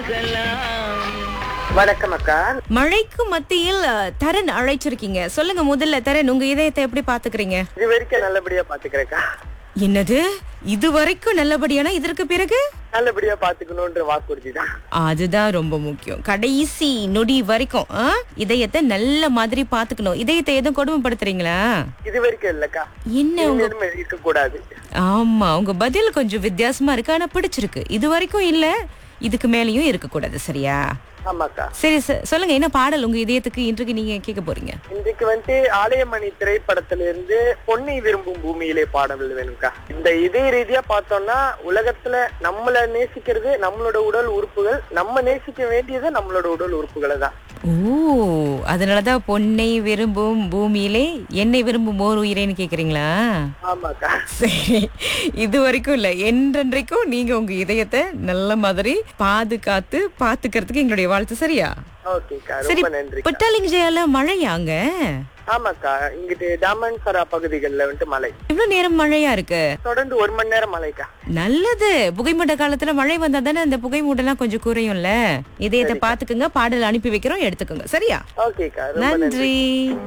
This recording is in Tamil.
வணக்கம் அக்கா மழைக்கு மத்தியில் அஹ், தரன் அழைச்சிருக்கீங்க சொல்லுங்க முதல்ல தரன் உங்க இதயத்தை எப்படி பாத்துக்கிறீங்க இது வரைக்கும் நல்லபடியா பாத்துக்கிறேக்கா என்னது இது வரைக்கும் நல்லபடியானா இதற்கு பிறகு நல்லபடியா பாத்துக்கணும்ன்ற வாக்குறுதி தான் அதுதான் ரொம்ப முக்கியம் கடைசி நொடி வரைக்கும் ஆ? இதயத்தை நல்ல மாதிரி பாத்துக்கணும் இதயத்தை எதுவும் கொடுமைப்படுத்துறீங்களா இது வரைக்கும் இல்லக்கா என்ன உங்க இனிமேலும் இருக்க கூடாது ஆமா உங்க பதில் கொஞ்சம் வித்தியாசமா இருக்கு ஆனா பிடிச்சிருக்கு இது வரைக்கும் இல்ல இதுக்கு மேலயும் இருக்க கூடாது சரியா ஆமாக்கா சரி ச- சொல்லுங்க என்ன பாடல் உங்க இதயத்துக்கு இன்றைக்கு நீங்க கேட்க போறீங்க இன்றைக்கு வந்துட்டு ஆலயமணி திரைப்படத்துல இருந்து பொன்னை விரும்பும் பூமியிலே பாடல் வேணும்க்கா இந்த இதய ரீதியா பார்த்தோம்னா உலகத்துல நம்மள நேசிக்கிறது நம்மளோட உடல் உறுப்புகள் நம்ம நேசிக்க வேண்டியது நம்மளோட உடல் உறுப்புகளை தான் ஓ அதனாலதான் பொன்னை விரும்பும் பூமியிலே என்னை விரும்பும் ஓர் உயிரேன்னு கேக்குறீங்களா ஆமாக்கா சரி இது வரைக்கும் இல்ல என்றென்றைக்கும் நீங்க உங்க இதயத்தை நல்ல மாதிரி பாதுகாத்து பாத்துக்கிறதுக்கு எங்களுடைய வாழ்த்து சரியா ஓகேக்கா சரி ரொம்ப நன்றி புட்டாலிங்ஜயால மழையாங்க ஆமாக்கா இங்கிட்டு டாமன்சரா பகுதிகளில் வந்துட்டு மழை இவ்வளவு நேரம் மழையா இருக்கு தொடர்ந்து ஒரு மணி நேரம் மழைக்கா நல்லது புகைமூட்ட காலத்துல மழை வந்தா தானே அந்த புகைமூட்டெல்லாம் கொஞ்சம் குறையும்ல இதயத்தை பாத்துக்குங்க பாடல் அனுப்பி வைக்கிறோம் எடுத்துக்கோங்க சரியா ஓகேக்கா ரொம்ப நன்றி நன்றி